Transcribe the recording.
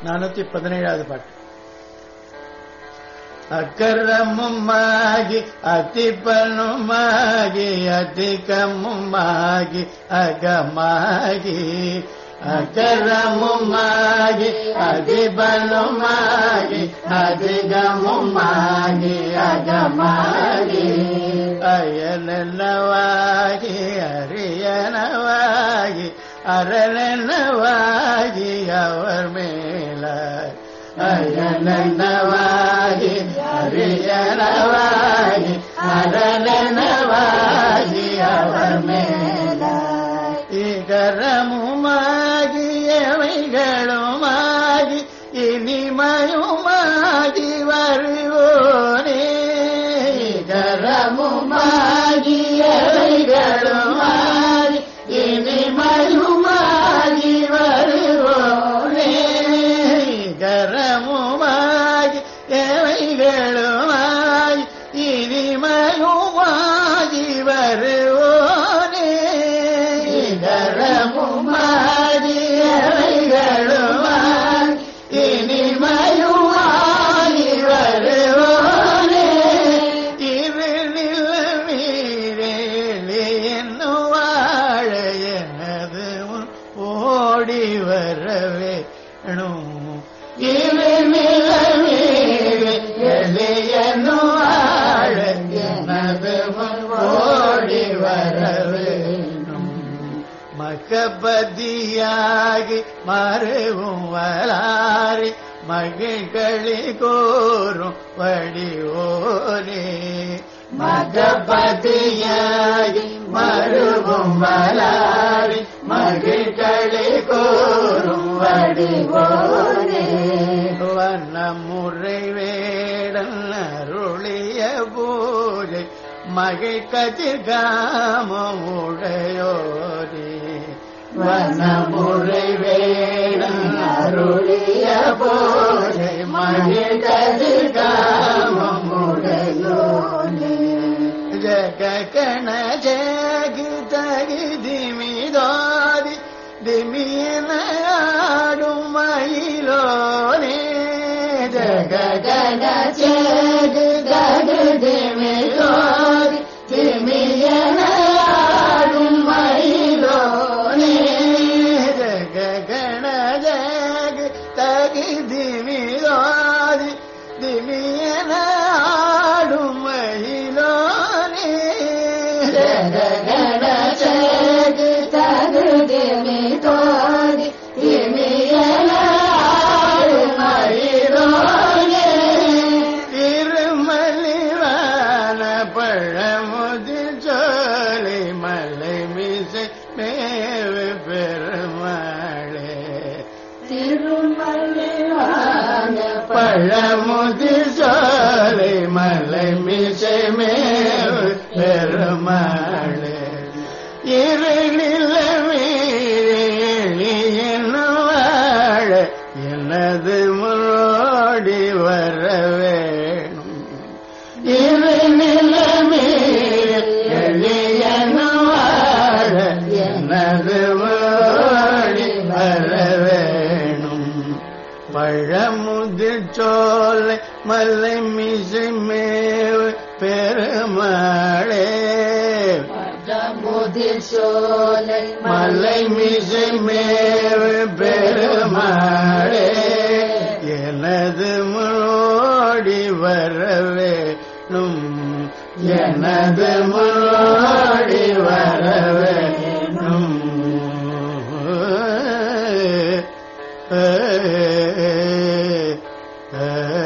நானூத்தி பதினேழாவது பாட்டு அக்கரமுமாகி அத்திப்பனுமாகி அதிகமுமாகி அகமாகி அக்கரமுமாகி அதிபனுமாகி அதிகமுமாகி அகமாகி அயலனவாகி அரியனவாகி அரணனவாகி அவர் மேலாய் அயனவாகி அரியனவாகி அரணனவாகி அவர் மேலாய் இகரமுமாகி எவைகளுமாகி இனிமயுமாகி வருவோனே இகரமுமாகி எவைகளுமாகி இனிமயுமாகி வருவோனே கரமுமாகி எவைகளுமாய் இனிமயுமாகி வருவோனே கரமுமாகி எவைகளுமாய் இனிமயுமாகி வருவோனே இரு நிலவீரேலி என்னும் வாழ எனது முன் ஓடி வரவே இரு நிலவீரேலி என்னும் வாழ எனது முன் ஓடி வரவே மக்கபதியாகி மறுவும் வளாரி மகிழ்களி கோரும் வடிவோனே மகபதியாகி மறுவும் வளாரி மகிழ்களி கோரும் வடிவோனே வண்ணமுறை வேடன் அருளிய பூஜை மகிழ் கதிர்காமம் உடையோரே வனமுறை வேடன் அருளிய போதை மகிழ் கதிர்காமம் உடையோரே ஜககண ஜகு தகி திமிதாதி திமியன ஆடும் மயிலோனே ஜககண ஜகு தகு திமிதாதி திமியன ஆடும் மயிலோனே ஜககண ஜகு தகி திமிதாதி திமியன ஆடும் மயிலோனே ஜககண ஜகு தகு திமிதாதி திமியன ஆடும் மயிலோனே திருமலிவான பழமுதிர் சோலை மலை மிசை மேவு பெருமாளே திருமலிவான பழமுதிர் சோலை மலை மிசை மேவு பெருமாளே இருளில் மீறி வாழ எனது முன்னோடி வர வேணும் இரு வாழ எனது முன்னோடி வர வேணும் பழமுதிர் சோலை மலை மிசை மேவு பெருமாளே முதிர் சோலை மலை மிசை மேவு பெருமாளே எனது முன்னோடி வரவேணும் எனது முன்னோடி வரவேணும் ஏ, ஏ, ஏ,